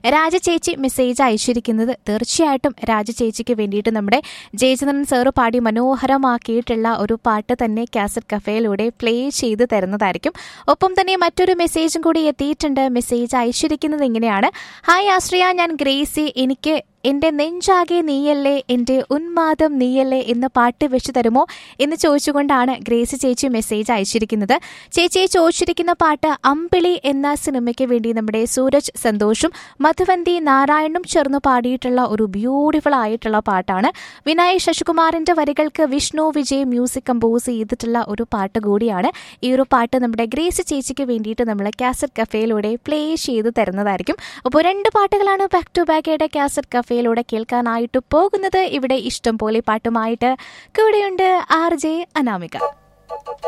രാജ ചേച്ചി മെസ്സേജ് അയച്ചിരിക്കുന്നത് തീർച്ചയായിട്ടും രാജ ചേച്ചിക്ക് വേണ്ടിയിട്ട് നമ്മുടെ ജയചന്ദ്രൻ സാറ് പാടി മനോഹരമാക്കിയിട്ടുള്ള ഒരു പാട്ട് തന്നെ കാസറ്റ് കഫേയിലൂടെ പ്ലേ ചെയ്ത് തരുന്നതായിരിക്കും ഒപ്പം തന്നെ മറ്റൊരു മെസ്സേജും കൂടി എത്തിയിട്ടുണ്ട് മെസ്സേജ് അയച്ചിരിക്കുന്നത് ഇങ്ങനെയാണ് ഹായ് ആശ്രയ ഞാൻ ഗ്രേസി എനിക്ക് എൻ്റെ നെഞ്ചാകെ നീയല്ലേ എൻ്റെ ഉന്മാദം നീയല്ലേ എന്ന പാട്ട് വെച്ച് തരുമോ എന്ന് ചോദിച്ചുകൊണ്ടാണ് ഗ്രേസി ചേച്ചി മെസ്സേജ് അയച്ചിരിക്കുന്നത് ചേച്ചിയെ ചോദിച്ചിരിക്കുന്ന പാട്ട് അമ്പിളി എന്ന സിനിമയ്ക്ക് വേണ്ടി നമ്മുടെ സൂരജ് സന്തോഷും മധുവന്തി നാരായണും ചേർന്ന് പാടിയിട്ടുള്ള ഒരു ബ്യൂട്ടിഫുൾ ആയിട്ടുള്ള പാട്ടാണ് വിനായക് ശശികുമാറിന്റെ വരികൾക്ക് വിഷ്ണു വിജയ് മ്യൂസിക് കമ്പോസ് ചെയ്തിട്ടുള്ള ഒരു പാട്ട് കൂടിയാണ് ഈ ഒരു പാട്ട് നമ്മുടെ ഗ്രേസി ചേച്ചിക്ക് വേണ്ടിയിട്ട് നമ്മൾ കാസറ്റ് കഫേയിലൂടെ പ്ലേ ചെയ്ത് തരുന്നതായിരിക്കും അപ്പോൾ രണ്ട് പാട്ടുകളാണ് ബാക്ക് ടു ബാക്കയുടെ കാസറ്റ് കഫേയിലൂടെ കേൾക്കാനായിട്ട് പോകുന്നത് ഇവിടെ ഇഷ്ടം പോലെ പാട്ടുമായിട്ട് കൂടെയുണ്ട് ആർ ജെ അനാമിക